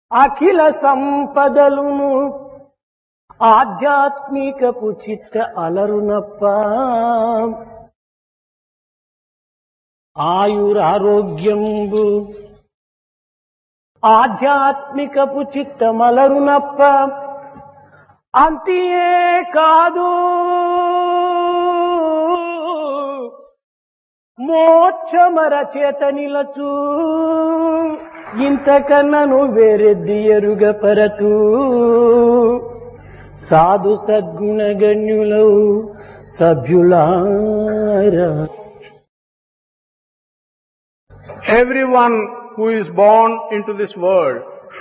అఖిల సంపదలును ఆధ్యాత్మికపు చిత్త అలరునప్ప ఆయురారోగ్యంబు ఆధ్యాత్మికపు చిత్తమలరునప్ప అంతియే కాదు మోక్షమర చేత నిలచు ఇంతకన్నను వేరెద్ది ఎరుగ పరతూ సాధు సద్గుణగణ్యులవు సభ్యులారా Everyone who is born into this world